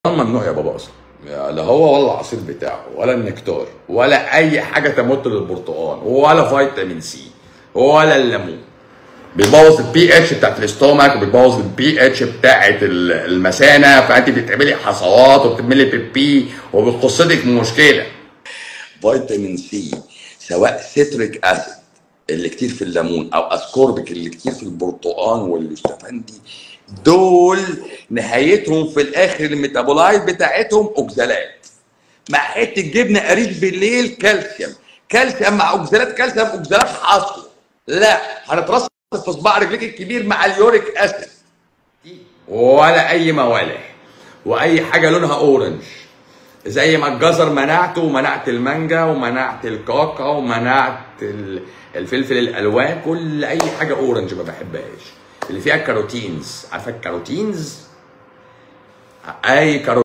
ممنوع يا بابا اصلا لا هو ولا العصير بتاعه ولا النكتار ولا اي حاجه تمت للبرتقال ولا فيتامين سي ولا الليمون بيبوظ البي اتش بتاعت الاستومك وبيبوظ البي اتش بتاعت ال- المثانه فانت بتعملي حصوات وبتعملي بيبي وبتقصدك مشكله فيتامين سي سواء سيتريك اسيد اللي كتير في الليمون او اسكوربيك اللي كتير في البرتقال والاستفندي دول نهايتهم في الاخر الميتابولايت بتاعتهم اوكزالات مع حته جبنه قريش بالليل كالسيوم كالسيوم مع اوكزالات كالسيوم اوكزالات حصل لا هنترصف في صباع رجليك الكبير مع اليوريك اسيد ولا اي موالح واي حاجه لونها اورنج زي ما الجزر منعته ومنعت المانجا ومنعت الكاكا ومنعت ال- الفلفل الالوان كل اي حاجه اورنج ما بحبهاش اللي فيها كاروتينز عارفه الكاروتينز اي كاروتين